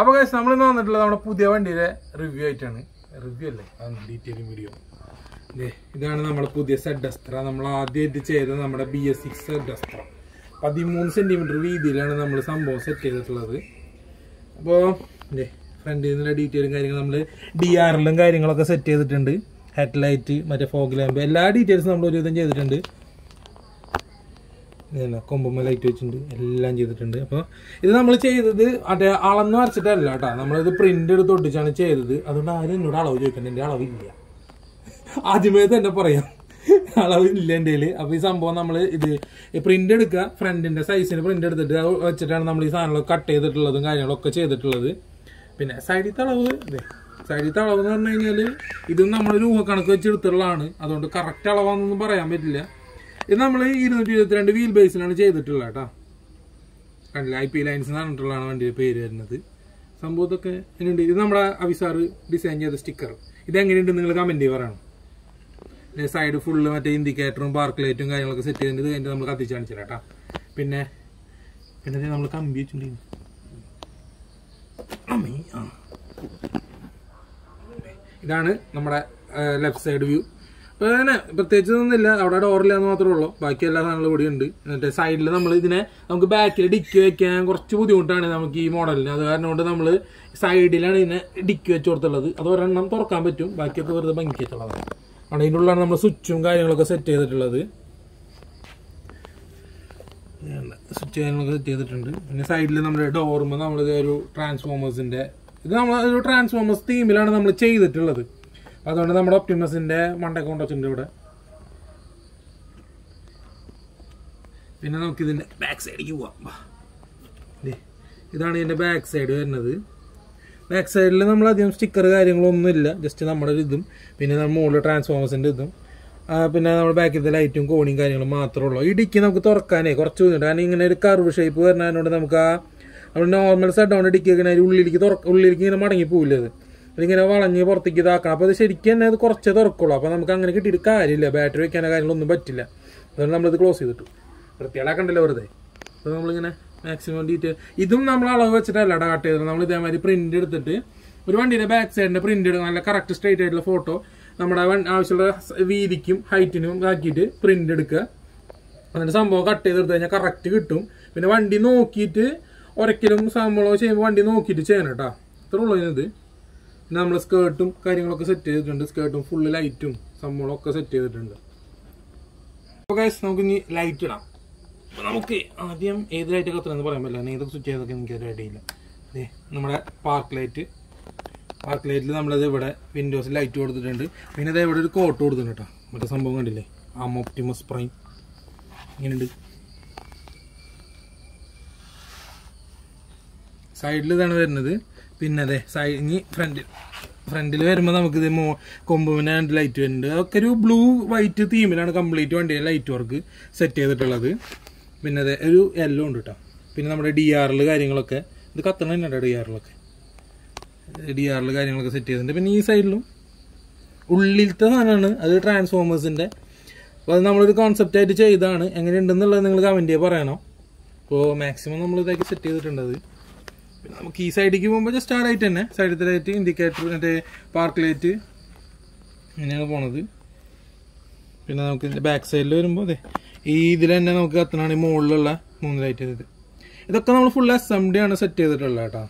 അപ്പൊ guys, നമ്മൾ ഇന്ന് വന്നിട്ടുള്ളത് നമ്മുടെ പുതിയ വണ്ടിയുടെ റിവ്യൂ ആയിട്ടാണ് റിവ്യൂ അല്ലേ ഡീറ്റെയിലിംഗ് വീഡിയോ ഇതാണ് നമ്മുടെ പുതിയ സെഡ് അസ്ത്ര നമ്മൾ ആദ്യമായിട്ട് ചെയ്തത് നമ്മുടെ ബി എസ് സിക്സ് സെഡ് അസ്ത്ര പതിമൂന്ന് സെന്റിമീറ്റർ വീതിയിലാണ് നമ്മൾ സംഭവം സെറ്റ് ചെയ്തിട്ടുള്ളത് അപ്പോൾ ഫ്രണ്ടിൽ നിന്നുള്ള ഡീറ്റെയിലും കാര്യങ്ങളും നമ്മൾ ഡി ആറിലും കാര്യങ്ങളൊക്കെ സെറ്റ് ചെയ്തിട്ടുണ്ട് ഹെഡ്ലൈറ്റ് മറ്റേ ഫോഗ് ലാമ്പ് എല്ലാ ഡീറ്റെയിൽസും നമ്മൾ ഒരുവിധം ചെയ്തിട്ടുണ്ട് ഇതല്ല കൊമ്പുമ്മ ലൈറ്റ് വെച്ചിട്ടുണ്ട് എല്ലാം ചെയ്തിട്ടുണ്ട് അപ്പോൾ ഇത് നമ്മൾ ചെയ്തത് മറ്റേ അളന്ന് വരച്ചിട്ടല്ല കേട്ടോ നമ്മളിത് പ്രിന്റ് എടുത്ത് ഒട്ടിച്ചാണ് ചെയ്തത് അതുകൊണ്ട് ആരും എന്നോട് അളവ് ചോദിക്കണ്ട എൻ്റെ അളവില്ല ആദ്യമേ തന്നെ പറയാം അളവില്ല എൻ്റെ കയ്യിൽ അപ്പോൾ ഈ സംഭവം നമ്മൾ ഇത് പ്രിന്റ് എടുക്കുക ഫ്രണ്ടിന്റെ സൈസിന് പ്രിന്റ് എടുത്തിട്ട് അത് വെച്ചിട്ടാണ് നമ്മൾ ഈ സാധനങ്ങൾ കട്ട് ചെയ്തിട്ടുള്ളതും കാര്യങ്ങളൊക്കെ ചെയ്തിട്ടുള്ളത് പിന്നെ സൈഡിലത്തെ അളവ് ഇതേ സൈഡിലത്തെ അളവ് എന്ന് പറഞ്ഞു കഴിഞ്ഞാൽ ഇതും നമ്മൾ രൂപ കണക്ക് വെച്ച് എടുത്തിട്ടുള്ളതാണ് അതുകൊണ്ട് കറക്റ്റ് അളവാണെന്നൊന്നും പറയാൻ പറ്റില്ല ഇത് നമ്മൾ ഇരുന്നൂറ്റി ഇരുപത്തിരണ്ട് വീൽ ബേസിലാണ് ചെയ്തിട്ടുള്ളത് കേട്ടോ കണ്ടില്ല ഐ പി ലൈൻസ് എന്ന് പറഞ്ഞിട്ടുള്ളതാണ് വണ്ടിയുടെ പേര് വരുന്നത് സംഭവത്തൊക്കെ എങ്ങനെയുണ്ട് ഇത് നമ്മുടെ അവിസാർ ഡിസൈൻ ചെയ്ത സ്റ്റിക്കർ ഇത് എങ്ങനെയുണ്ട് നിങ്ങൾ കമന്റ് പറയണം സൈഡ് ഫുള്ള് മറ്റേ ഇൻഡിക്കേറ്ററും പാർക്ക് ലൈറ്റും കാര്യങ്ങളൊക്കെ സെറ്റ് ചെയ്തിട്ട് ഇത് നമ്മൾ കത്തിച്ച് കാണിച്ചില്ല കേട്ടോ പിന്നെ പിന്നെ നമ്മൾ കമ്പി വെച്ചിട്ടുണ്ടെങ്കിൽ അമ്മേ, ആ. ഇതാണ് നമ്മുടെ ലെഫ്റ്റ് സൈഡ് വ്യൂ അപ്പോൾ അങ്ങനെ പ്രത്യേകിച്ച് ഒന്നുമില്ല അവിടെ ഡോറില്ലാന്ന് മാത്രമേ ഉള്ളൂ ബാക്കി എല്ലാ സാധനങ്ങളും ഇവിടെ ഉണ്ട് എന്നിട്ട് സൈഡിൽ നമ്മൾ ഇതിനെ നമുക്ക് ബാക്കിൽ ഡിക്കി വെക്കാൻ കുറച്ച് ബുദ്ധിമുട്ടാണ് നമുക്ക് ഈ മോഡലിന് അത് കാരണം കൊണ്ട് നമ്മൾ സൈഡിലാണ് ഇതിനെ ഡിക്കി വെച്ച് കൊടുത്തുള്ളത് അത് ഒരെണ്ണം തുറക്കാൻ പറ്റും ബാക്കിയൊക്കെ വെറുതെ ഭംഗിക്കുള്ളതാണ് അവിടെ ഇതിൻ്റെ ഉള്ളിലാണ് നമ്മൾ സ്വിച്ചും കാര്യങ്ങളൊക്കെ സെറ്റ് ചെയ്തിട്ടുള്ളത് സ്വിച്ച് കാര്യങ്ങളൊക്കെ സെറ്റ് ചെയ്തിട്ടുണ്ട് പിന്നെ സൈഡിൽ നമ്മുടെ ഡോറുമ്പോൾ നമ്മളിത് ഒരു ട്രാൻസ്ഫോമേഴ്സിന്റെ ഇത് നമ്മൾ ഒരു ട്രാൻസ്ഫോമേഴ്സ് തീമിലാണ് നമ്മൾ ചെയ്തിട്ടുള്ളത് അതുകൊണ്ട് നമ്മുടെ ഒപ്റ്റിമസിന്റെ മണ്ട കൊണ്ടുവച്ചിട്ടുണ്ട് ഇവിടെ പിന്നെ നമുക്ക് ഇതിന്റെ ബാക്ക് സൈഡിലേക്ക് പോവാം വാ. ദേ, ഇതാണ് ഇതിന്റെ ബാക്ക് സൈഡ് വരുന്നത് ബാക്ക് സൈഡിൽ നമ്മൾ അധികം സ്റ്റിക്കർ കാര്യങ്ങളൊന്നും ഇല്ല ജസ്റ്റ് നമ്മുടെ ഒരു ഇതും പിന്നെ നമ്മൾ മുകളിൽ ട്രാൻസ്ഫോമേഴ്സിന്റെ ഇതും ആ, പിന്നെ നമ്മുടെ ബാക്കിലത്തെ ലൈറ്റും കോണിയും കാര്യങ്ങളും മാത്രമേ ഉള്ളൂ ഈ ഡിക്കി നമുക്ക് തുറക്കാനേ കുറച്ച് ബുദ്ധിമുട്ട് കാരണം ഇങ്ങനെ ഒരു കർവ് ഷേപ്പ് വരുന്നതിനോട് നമുക്ക് ആ നമ്മൾ നോർമൽ സെഡ് ഡൗൺ ഡിക്കി വെക്കണ അതിൽ ഉള്ളിലേക്ക് തുറക്ക ഉള്ളിലേക്ക് ഇങ്ങനെ മടങ്ങി പോവില്ല അത് അതിങ്ങനെ വളഞ്ഞ് പുറത്തേക്ക് ഇതാക്കണം അപ്പോൾ അത് ശരിക്കും തന്നെ അത് കുറച്ചേ തുറക്കുള്ളൂ അപ്പോൾ നമുക്ക് അങ്ങനെ കിട്ടിയിട്ട് കാര്യമില്ല ബാറ്ററി വെക്കാനോ കാര്യങ്ങളൊന്നും പറ്റില്ല അതുകൊണ്ട് നമ്മളിത് ക്ലോസ് ചെയ്തിട്ടു വൃത്തിയാടാക്കണ്ടല്ലോ വെറുതെ അപ്പോൾ നമ്മളിങ്ങനെ മാക്സിമം ഡീറ്റെയിൽ ഇതും നമ്മൾ അളവ് വെച്ചിട്ടല്ല കട്ട് ചെയ്തത് നമ്മൾ ഇതേമാതിരി പ്രിന്റ് എടുത്തിട്ട് ഒരു വണ്ടിയുടെ ബാക്ക് സൈഡിന്റെ പ്രിന്റ് എടുക്കുക നല്ല കറക്റ്റ് സ്ട്രൈറ്റ് ആയിട്ടുള്ള ഫോട്ടോ നമ്മുടെ വൺ- ആവശ്യമുള്ള സ് വീതിക്കും ഹൈറ്റിനും ആക്കിയിട്ട് പ്രിന്റ് എടുക്കുക എന്നിട്ട് സംഭവം കട്ട് ചെയ്തെടുത്ത് കഴിഞ്ഞാൽ കറക്റ്റ് കിട്ടും പിന്നെ വണ്ടി നോക്കിയിട്ട് ഒരിക്കലും സംഭവം ചെയ്യുമ്പോൾ വണ്ടി നോക്കിയിട്ട് ചെയ്യണം കേട്ടോ ഇത്ര ഉള്ളൂ ഇതിനത് പിന്നെ നമ്മൾ സ്കേർട്ടും കാര്യങ്ങളൊക്കെ സെറ്റ് ചെയ്തിട്ടുണ്ട് സ്കേർട്ടും ഫുള്ള് ലൈറ്റും സംഭവങ്ങളൊക്കെ സെറ്റ് ചെയ്തിട്ടുണ്ട് അപ്പോൾ ഗൈസ് നമുക്ക് ഇനി ലൈറ്റ് ഇടാം അപ്പോൾ നമുക്ക് ആദ്യം ഏത് ലൈറ്റ് കത്തണമെന്ന് പറയാൻ പറ്റില്ല ഏതൊക്കെ സ്വിച്ച് ചെയ്തൊക്കെ എനിക്ക് ഒരു ഐഡിയ ഇല്ല ദേ നമ്മുടെ പാർക്ക് ലൈറ്റ് പാർക്ക് ലൈറ്റിൽ നമ്മളത് ഇവിടെ വിൻഡോസിൽ ലൈറ്റ് കൊടുത്തിട്ടുണ്ട് പിന്നെ ഇത് ഇവിടെ ഒരു കോട്ട് കൊടുത്തിട്ടുണ്ട് കേട്ടോ മറ്റേ സംഭവം കണ്ടില്ലേ ആ ഒപ്റ്റിമസ് പ്രൈം ഇങ്ങനെയുണ്ട് സൈഡിൽ ഇതാണ് വരുന്നത് പിന്നെ അതെ സൈഡ് ഇനി ഫ്രണ്ടിൽ ഫ്രണ്ടിൽ വരുമ്പോൾ നമുക്ക് ഇത് മോ കൊമ്പുവിന് രണ്ട് ലൈറ്റ് വരുന്നുണ്ട് അതൊക്കെ ഒരു ബ്ലൂ വൈറ്റ് തീമിലാണ് കംപ്ലീറ്റ് വണ്ടിയുടെ ലൈറ്റ് വർക്ക് സെറ്റ് ചെയ്തിട്ടുള്ളത് പിന്നെ അതെ ഒരു യെല്ലോ ഉണ്ട് കേട്ടോ പിന്നെ നമ്മുടെ ഡി ആറിൽ കാര്യങ്ങളൊക്കെ ഇത് കത്തണ തന്നെ ഡി ആറിലൊക്കെ ഡി ആറിൽ കാര്യങ്ങളൊക്കെ സെറ്റ് ചെയ്തിട്ടുണ്ട് പിന്നെ ഈ സൈഡിലും ഉള്ളിലത്തെ സാധനമാണ് അത് ട്രാൻസ്ഫോമേഴ്സിൻ്റെ അപ്പോൾ അത് നമ്മളൊരു കോൺസെപ്റ്റ് ആയിട്ട് ചെയ്താണ് എങ്ങനെയുണ്ടെന്നുള്ളത് നിങ്ങൾ കമൻറ്റ് ചെയ്യാൻ പറയണം അപ്പോൾ മാക്സിമം നമ്മൾ ഇതാക്കി സെറ്റ് ചെയ്തിട്ടുണ്ട് അത് പിന്നെ നമുക്ക് ഈ സൈഡിലേക്ക് പോകുമ്പോൾ ജസ്റ്റ് ആ ലൈറ്റ് തന്നെ സൈഡിലത്തെ ലൈറ്റ് ഇൻഡിക്കേറ്റർ മറ്റേ പാർക്ക് ലൈറ്റ് ഇങ്ങനെയാണ് പോണത് പിന്നെ നമുക്ക് ഇതിൻ്റെ ബാക്ക് സൈഡിൽ വരുമ്പോൾ അതെ ഈ ഇതിൽ തന്നെ നമുക്ക് കത്തണാണ് ഈ മുകളിലുള്ള മൂന്ന് ലൈറ്റ് ഇത് ഇതൊക്കെ നമ്മൾ ഫുൾ എസ് എം ഡി ആണ് സെറ്റ് ചെയ്തിട്ടുള്ളത് കേട്ടോ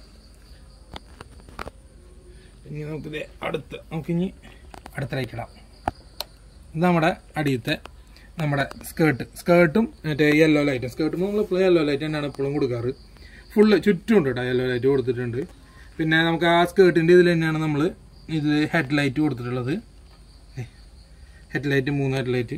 ഇനി നമുക്ക് ഇത് അടുത്ത് നമുക്കിനി അടുത്ത ലൈറ്റ് ഇടാം ഇത് നമ്മുടെ അടിയത്തെ നമ്മുടെ സ്കേർട്ട് സ്കേർട്ടും മറ്റേ യെല്ലോ ലൈറ്റും സ്കേർട്ടും നമ്മൾ ഇപ്പോൾ യെല്ലോ ലൈറ്റ് തന്നെയാണ് എപ്പോഴും കൊടുക്കാറ് ഫുള്ള് ചുറ്റും ഉണ്ട് കേട്ടോ യെല്ലോ ലൈറ്റ് കൊടുത്തിട്ടുണ്ട് പിന്നെ നമുക്ക് ആ സ്കേർട്ടിൻ്റെ ഇതിൽ തന്നെയാണ് നമ്മൾ ഇത് ഹെഡ് ലൈറ്റ് കൊടുത്തിട്ടുള്ളത് ഹെഡ് ലൈറ്റ് മൂന്ന് ഹെഡ് ലൈറ്റ്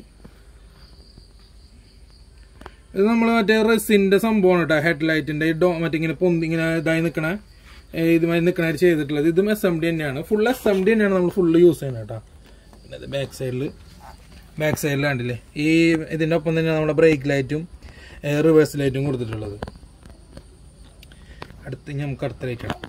ഇത് നമ്മൾ മറ്റേ റെസിൻ്റെ സംഭവമാണ് കേട്ടോ ഹെഡ് ലൈറ്റിൻ്റെ ഡോ മറ്റേ ഇങ്ങനെ പൊന്തി ഇങ്ങനെ ഇതായി നിൽക്കണ ഇതുമായി നിൽക്കണ ചെയ്തിട്ടുള്ളത് ഇതും എസ് എം ഡി തന്നെയാണ് ഫുൾ എസ് എം ഡി തന്നെയാണ് നമ്മൾ ഫുള്ള് യൂസ് ചെയ്യുന്നത് കേട്ടോ പിന്നെ ഇത് ബാക്ക് സൈഡിൽ ബാക്ക് സൈഡിൽ കണ്ടില്ലേ ഈ ഇതിൻ്റെ ഒപ്പം തന്നെ നമ്മുടെ ബ്രേക്ക് ലൈറ്റും റിവേഴ്സ് ലൈറ്റും കൊടുത്തിട്ടുള്ളത് അടുത്ത് ഇനി നമുക്ക് അടുത്ത ലൈറ്റ് ഇടാം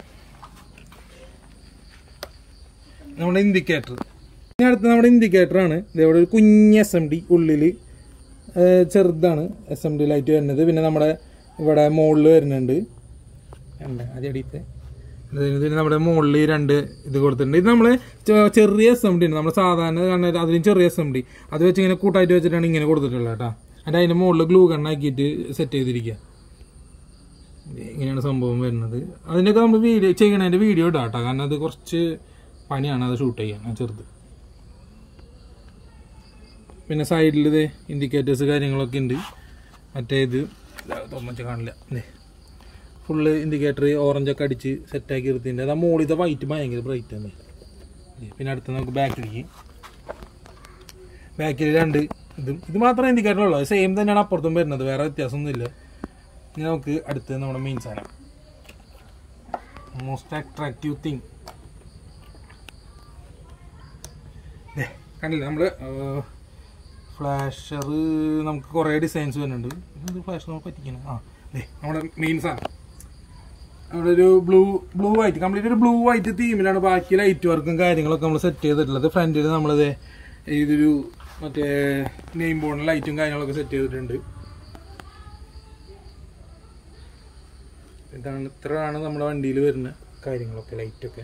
നമ്മുടെ ഇൻഡിക്കേറ്റർ ഇനി അടുത്ത് നമ്മുടെ ഇൻഡിക്കേറ്റർ ആണ് ഇതേവിടെ ഒരു കുഞ്ഞ് എസ് എം ഡി ഉള്ളിൽ ചെറുതാണ് എസ് എം ഡി ലൈറ്റ് വരുന്നത് പിന്നെ നമ്മുടെ ഇവിടെ മുകളിൽ വരുന്നുണ്ട് ഉണ്ട് അതടിയത്തെ ഇതിന് നമ്മുടെ മുകളിൽ രണ്ട് ഇത് കൊടുത്തിട്ടുണ്ട് ഇത് നമ്മൾ ചെറിയ എസ് എം ഡി ഉണ്ട് നമ്മൾ സാധാരണ കാണുന്ന അതിലും ചെറിയ എസ് എം ഡി അത് വെച്ച് ഇങ്ങനെ കൂട്ടായിട്ട് വെച്ചിട്ടാണ് ഇങ്ങനെ കൊടുത്തിട്ടുള്ളത് കേട്ടോ അതിൻ്റെ അതിൻ്റെ മുകളിൽ ഗ്ലൂ കണ്ണാക്കിയിട്ട് സെറ്റ് ചെയ്തിരിക്കുക ഇങ്ങനെയാണ് സംഭവം വരുന്നത് അതിൻ്റെയൊക്കെ നമ്മൾ വീഡിയോ ചെയ്യണതിൻ്റെ വീഡിയോ ഇടാം കേട്ടോ കാരണം അത് കുറച്ച് പണിയാണ് അത് ഷൂട്ട് ചെയ്യാൻ ആ ചെറുത് പിന്നെ സൈഡിൽ ഇത് ഇൻഡിക്കേറ്റേഴ്സ് കാര്യങ്ങളൊക്കെ ഉണ്ട് മറ്റേ ഇത് തോമച്ച കാണില്ല ദേ ഫുള്ള് ഇൻഡിക്കേറ്റർ ഓറഞ്ചൊക്കെ അടിച്ച് സെറ്റാക്കി നിർത്തിയിട്ടുണ്ട് അത് ആ മുകളിലത്തെ വൈറ്റ് ഭയങ്കര ബ്രൈറ്റ് ആണ് ദേ, പിന്നെ അടുത്ത് നമുക്ക് ബാക്കിലേക്ക് ബാക്കിൽ രണ്ട് ഇതും ഇത് മാത്രമേ ഇൻഡിക്കേറ്റർ ഉള്ളൂ സെയിം തന്നെയാണ് അപ്പുറത്തും വരുന്നത് വേറെ വ്യത്യാസമൊന്നുമില്ല ഇനി നമുക്ക് അടുത്ത് നമ്മുടെ മെയിൻ സാധനം മോസ്റ്റ് അട്രാക്റ്റീവ് തിങ് കണ്ടില്ല നമ്മൾ ഫ്ലാഷർ നമുക്ക് കുറേ ഡിസൈൻസ് വരുന്നുണ്ട് ഇത് ഫ്ലാഷർ നമുക്ക് പറ്റിക്കണം ആ ദേ നമ്മുടെ മെയിൻ സാധനം അവിടെ ഒരു ബ്ലൂ ബ്ലൂ വൈറ്റ് കംപ്ലീറ്റ് ഒരു ബ്ലൂ വൈറ്റ് തീമിലാണ് ബാക്കി ലൈറ്റ് വർക്കും കാര്യങ്ങളൊക്കെ നമ്മൾ സെറ്റ് ചെയ്തിട്ടുള്ളത് ഫ്രണ്ടിൽ നമ്മളിത് ഇതൊരു മറ്റേ നെയിം ബോർഡിന് ലൈറ്റും കാര്യങ്ങളൊക്കെ സെറ്റ് ചെയ്തിട്ടുണ്ട് ഇതാണ് ഇത്രയാണ് നമ്മുടെ വണ്ടിയിൽ വരുന്ന കാര്യങ്ങളൊക്കെ ലൈറ്റൊക്കെ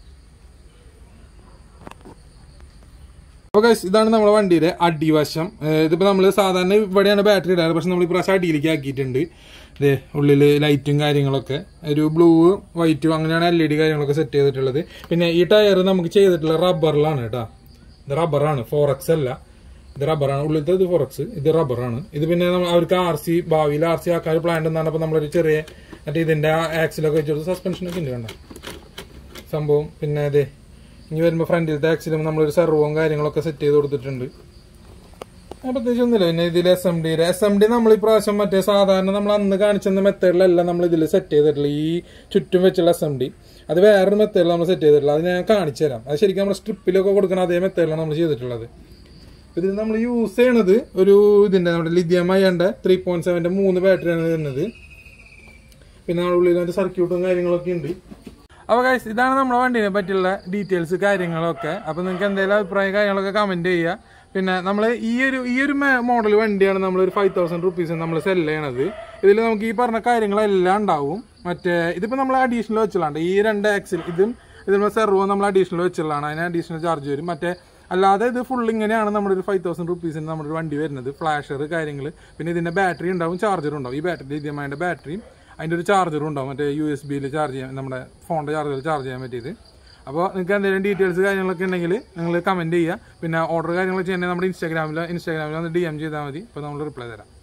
അപ്പോൾ ഗൈസ് ഇതാണ് നമ്മുടെ വണ്ടിയുടെ അടിവശം ഏഹ് ഇതിപ്പോ നമ്മൾ സാധാരണ ഇവിടെയാണ് ബാറ്ററി ഇടാറ് പക്ഷെ നമ്മൾ ഇപ്രാവശ്യം അടിയിലേക്ക് ആക്കിയിട്ടുണ്ട് ഇതേ ഉള്ളിൽ ലൈറ്റും കാര്യങ്ങളൊക്കെ ഒരു ബ്ലൂ വൈറ്റും അങ്ങനെയാണ് എൽ ഇ ഡി കാര്യങ്ങളൊക്കെ സെറ്റ് ചെയ്തിട്ടുള്ളത് പിന്നെ ഈ ടയർ നമുക്ക് ചെയ്തിട്ടുള്ള റബ്ബറിലാണ് കേട്ടോ ഇത് റബ്ബറാണ് ഫോറക്സ് അല്ല ഇത് റബ്ബറാണ് ഉള്ളിലത്തെ ഇത് ഫോറക്സ് ഇത് റബ്ബറാണ് ഇത് പിന്നെ നമ്മ- അവർക്ക് ആർ സി ഭാവിയിൽ ആർ സി ആക്കാൻ പ്ലാൻ എന്നാണ് അപ്പോൾ നമ്മളൊരു ചെറിയ മറ്റേ ഇതിന്റെ ആക്സിലൊക്കെ വെച്ചെടുത്ത് സസ്പെൻഷനൊക്കെ ഉണ്ട് കണ്ട സംഭവം പിന്നെ അതെ ഇനി വരുമ്പോൾ ഫ്രണ്ടിലത്തെ ആക്സിലും നമ്മളൊരു സെർവവും കാര്യങ്ങളൊക്കെ സെറ്റ് ചെയ്ത് കൊടുത്തിട്ടുണ്ട് ആ, പ്രത്യേകിച്ച് ഒന്നുമില്ല പിന്നെ ഇതിൽ എസ് എം ഡിയുടെ എസ് എം ഡി നമ്മൾ ഈ പ്രാവശ്യം മറ്റേ സാധാരണ നമ്മൾ അന്ന് കാണിച്ചെന്ന മെത്തേഡിലല്ല നമ്മൾ ഇതിൽ സെറ്റ് ചെയ്തിട്ടുള്ള ഈ ചുറ്റും വെച്ചുള്ള എസ് എം ഡി അത് വേറൊരു മെത്തേഡിൽ നമ്മൾ സെറ്റ് ചെയ്തിട്ടുള്ളത് അത് ഞാൻ കാണിച്ചു തരാം അത് ശരിക്കും നമ്മൾ സ്ട്രിപ്പിലൊക്കെ കൊടുക്കുന്ന അതേ മെത്തേഡിലാണ് നമ്മൾ ചെയ്തിട്ടുള്ളത് ഇതിൽ നമ്മൾ യൂസ് ചെയ്യണത് ഒരു ഇതിന്റെ നമ്മുടെ ലിഥിയം അയണ്ട ത്രീ പോയിന്റ് സെവന്റെ മൂന്ന് ബാറ്ററിയാണ് വരുന്നത് പിന്നെ നമ്മുടെ ഉള്ളിൽ അതിന്റെ സർക്യൂട്ടും കാര്യങ്ങളൊക്കെ ഉണ്ട് അപ്പോൾ ഗൈസ് ഇതാണ് നമ്മുടെ വണ്ടീനെ പറ്റിയുള്ള ഡീറ്റെയിൽസ് കാര്യങ്ങളൊക്കെ അപ്പോൾ നിങ്ങൾക്ക് എന്തെങ്കിലും അഭിപ്രായം കാര്യങ്ങളൊക്കെ കമന്റ് ചെയ്യുക പിന്നെ നമ്മൾ ഈ ഒരു ഈ ഒരു മോഡൽ വണ്ടിയാണ് നമ്മൾ ഒരു ഫൈവ് തൗസൻഡ് റുപ്പീസ് നമ്മൾ സെൽ ചെയ്യണത് ഇതിൽ നമുക്ക് ഈ പറഞ്ഞ കാര്യങ്ങളെല്ലാം ഉണ്ടാവും മറ്റേ ഇതിപ്പോൾ നമ്മൾ അഡീഷണൽ വെച്ചുള്ളതാണ് ഈ രണ്ട് ആക്സിൽ ഇതും ഇതിൽ സെർവോ നമ്മൾ അഡീഷണൽ വെച്ചുള്ളതാണ് അതിന് അഡീഷണൽ ചാർജ് വരും മറ്റേ അല്ലാതെ ഇത് ഫുൾ ഇങ്ങനെയാണ് നമ്മുടെ ഒരു ഫൈവ് തൗസൻഡ് റുപ്പീസിന് നമ്മുടെ ഒരു വണ്ടി വരുന്നത് ഫ്ലാഷർ കാര്യങ്ങൾ പിന്നെ ഇതിന്റെ ബാറ്ററി ഉണ്ടാവും ചാർജർ ഉണ്ടാവും ഈ ബാറ്ററി ലിഥിയമായതിന്റെ ബാറ്ററിയും അതിന്റെ ഒരു ചാർജറും ഉണ്ടാവും മറ്റേ യു എസ് ബിയിൽ ചാർജ് ചെയ്യാൻ നമ്മുടെ ഫോണിന്റെ ചാർജർ ചാർജ് ചെയ്യാൻ പറ്റിയത് അപ്പോൾ നിങ്ങൾക്ക് എന്തെങ്കിലും ഡീറ്റെയിൽസ് കാര്യങ്ങളൊക്കെ ഉണ്ടെങ്കിൽ നിങ്ങൾ കമന്റ് ചെയ്യുക പിന്നെ ഓർഡർ കാര്യങ്ങൾ ചെയ്യണമെങ്കിൽ നമ്മുടെ ഇൻസ്റ്റാഗ്രാമിൽ ഇൻസ്റ്റാഗ്രാമിൽ ഒന്ന് ഡി എം ചെയ്താൽ മതി അപ്പോൾ നമ്മൾ റിപ്ലൈ തരാം